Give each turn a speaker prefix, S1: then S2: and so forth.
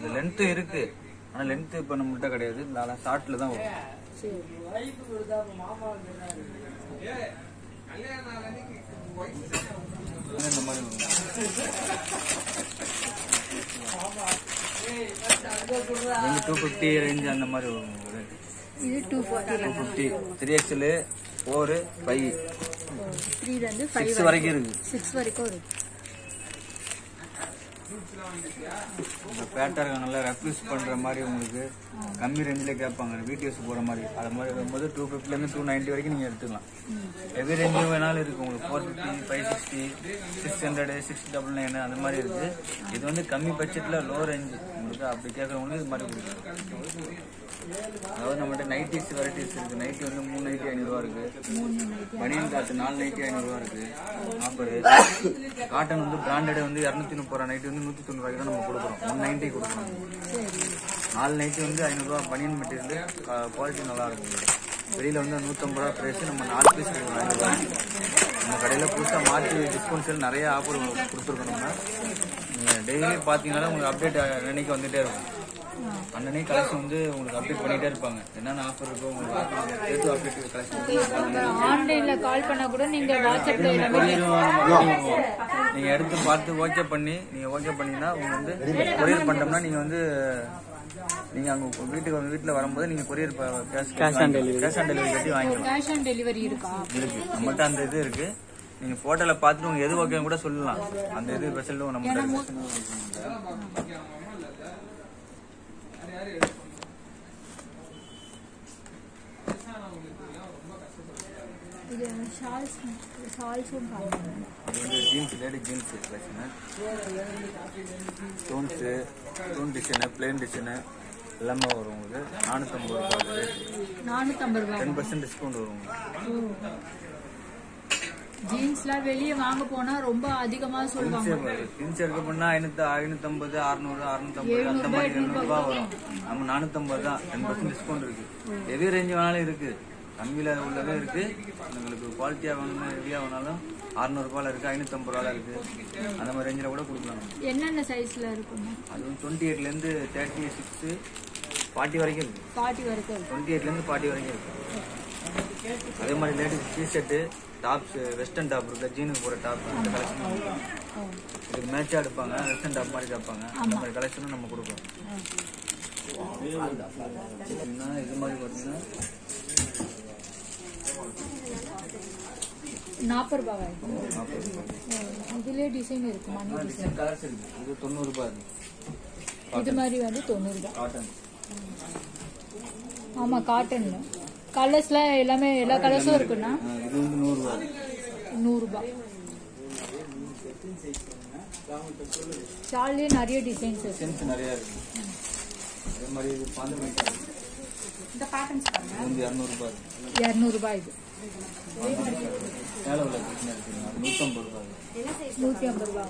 S1: இந்த லென்த்து இருக்கு ஆனா லென்த் இப்ப நம்மகிட்ட கிடையாது இந்த ஷார்ட்ல தான் வரும்
S2: சரி
S1: இந்த மாதிரி வரும் ரெண்டு டூ ஃபிஃப்டி ரேஞ்ச் அந்த மாதிரி வரும்
S2: இது two forty
S1: two fifty three XL four five
S2: த்ரீலேருந்து ஃபைவ்
S1: சிக்ஸ் வரைக்கும் இருக்கு
S2: சிக்ஸ் வரைக்கும் இருக்கு
S1: இந்த பேட்டர் நல்லா ரெஃப்யூஸ் பண்ற மாதிரி உங்களுக்கு கம்மி ரேஞ்சில் கேட்பாங்க வீடியோஸ் போற மாதிரி அது மாதிரி வரும்போது டூ ஃபிஃப்டிலேருந்து டூ நைன்ட்டி வரைக்கும் நீங்க எடுத்துக்கலாம் ஹெவி ரேஞ்சும் வேணாலும் இருக்கு உங்களுக்கு four fifty five sixty six hundred six double nine அந்த மாதிரி இருக்கு இது வந்து கம்மி பட்ஜெட்ல லோ ரேஞ்சு உங்களுக்கு அப்படி கேட்கறவங்களுக்கு இது மாதிரி கொடுக்கும் அதாவது நம்மகிட்ட நைட்டிஸ் வெரைட்டிஸ் இருக்கு நைட்டி வந்து மூணு நைட்டி ஐநூறுரூவா இருக்கு பனியன் காத்து நாலு நைட்டி ஐநூறுரூவா இருக்கு ஆஃபரு காட்டன் வந்து பிராண்டட் வந்து இரநூத்தி முப்பது ரூபா நைட்டி வந்து நூற்றி தொண்ணூறுவாய்க்கு தான் நம்ம கொடுக்குறோம் ஒன் நைன்ட்டி கொடுக்குறோம் நாலு நைட்டி வந்து ஐநூறுரூவா பனியன் மெட்டீரியல் குவாலிட்டி நல்லா இருக்கும் வெளியில வந்து நூற்றம்பது ரூபா ப்ரைஸ் நம்ம நாலு பீஸ் கொடுக்குறோம் நம்ம கடையில் புதுசாக மாற்றி டிஸ்கவுண்ட் சேல் நிறைய ஆஃபர் கொடுத்துருக்கோம் நம்ம நீங்கள் டெய்லி பார்த்தீங்கன்னா உங்களுக்கு அப்டேட் அன்னைக்கு வந்துட்டே இருக்கும் அன்னன்னைக்கு கலெக்ஷன் வந்து உங்களுக்கு அப்டேட் பண்ணிட்டே இருப்பாங்க என்னென்ன ஆஃபர் இருக்கோ உங்களுக்கு சேர்த்து அப்டேட் கலெக்ஷன்
S2: ஆன்லைன்ல கால் பண்ணா கூட நீங்க வாட்ஸ்அப்ல எல்லாமே
S1: நீங்க எடுத்து பார்த்து ஓகே பண்ணி நீங்க ஓகே பண்ணீங்கன்னா உங்க வந்து கொரியர் பண்ணிட்டோம்னா நீங்க வந்து நீங்க அங்க உங்க வீட்டுக்கு உங்க வீட்டுல வரும்போது நீங்க courier cash cash on delivery cash on delivery கட்டி வாங்கிக்கலாம்
S2: கேஷ் ஆன் டெலிவரி இருக்கா
S1: இருக்கு நம்மகிட்ட அந்த இது இருக்கு நீங்க போட்டோல பார்த்துட்டு உங்க எது ஓகேன்னு கூட சொல்லலாம் அந்த இது ஸ்பெஷல் நம்ம
S2: இது ஷால்ஸ் ஷால்ஸும் பாருங்க
S1: இது வந்து jeans lady jeans collection stones stone design plain design எல்லாமே வரும் உங்களுக்கு நானூற்றம்பது ரூபாய்
S2: நானூத்தம்பது ரூபாய்
S1: டென் பர்சன்ட் டிஸ்கவுண்ட் வரும் உங்களுக்கு
S2: ஜீன்ஸ்லாம் வெளியே வாங்க போனா ரொம்ப அதிகமா சொல்லுவாங்க
S1: ஜீன்ஸ் எடுக்க போனா ஐநூத்தி ஐநூத்தம்பது அறுநூறு அறுநூத்தம்பது அந்த மாதிரி எழுநூறுபா வரும் நம்ம நானூத்தம்பது தான் டென் பர்சன்ட் டிஸ்கவுண்ட் இருக்கு எது ரேஞ்ச் வேணாலும் இருக்கு கம்மியில உள்ளதே இருக்கு உங்களுக்கு குவாலிட்டியா வேணும்னா ஹெவியா வேணாலும் அறுநூறுபால இருக்கு ஐநூத்தம்பது ரூபால இருக்கு அந்த மாதிரி ரேஞ்சில் கூட கொடுக்கலாம் நம்ம.
S2: என்னென்ன சைஸ்ல இருக்குங்க
S1: அது வந்து டுவெண்ட்டி எயிட்லேருந்து தேர்ட்டி சிக்ஸ் ஃபார்ட்டி வரைக்கும் இருக்கு
S2: பாட்டி வரைக்கும் இருக்கு
S1: டுவெண்ட்டி எயிட்லேருந்து ஃபார்ட்டி வரைக்கும் இருக்கு அதே மாதிரி ladies t shirt tops western top இருக்கு ஜீனுக்கு போகிற டாப் அந்த கலெக்ஷன் இதுக்கு மேட்சாக எடுப்பாங்க வெஸ்டர்ன் டாப் மாதிரி கேட்பாங்க அந்த மாதிரி கலெக்ஷனும் நம்ம கொடுப்போம் பார்த்தீங்கன்னா இது மாதிரி பார்த்தீங்கன்னா
S2: நாற்பது ரூபாய் ஆயிடும்
S1: நாற்பது ரூபாய்
S2: இதுலயே டிசைன் இருக்கு மணி டிசைன்
S1: டிசைன் கலர்ஸ் இருக்கு இது தொண்ணூறுபா இருக்கு
S2: இது மாதிரி வந்து தொண்ணூறு ரூபாய்
S1: காட்டன்
S2: ஆமா காட்டன்ல கலர்ஸ்லாம் எல்லாமே எல்லா கலர்ஸும் இருக்குண்ணா
S1: இது வந்து நூறுரூவா
S2: நூறு ரூபாய் ஷால்லே நிறைய டிசைன்ஸ் இருக்கு
S1: டிசைன்ஸ் நிறையா இருக்கு அதே மாதிரி இது பாந்து மீட்டர்
S2: இந்த பேட்டர்ன்ஸ்
S1: இது வந்து இரநூறுபா இருக்கு
S2: இரநூறு ரூபாய் இது
S1: மேலே உள்ள டிசைன் இருக்குங்க அது நூற்றம்பது ரூபாய் இருக்கு.
S2: நூத்தி ஐம்பது ரூபாய்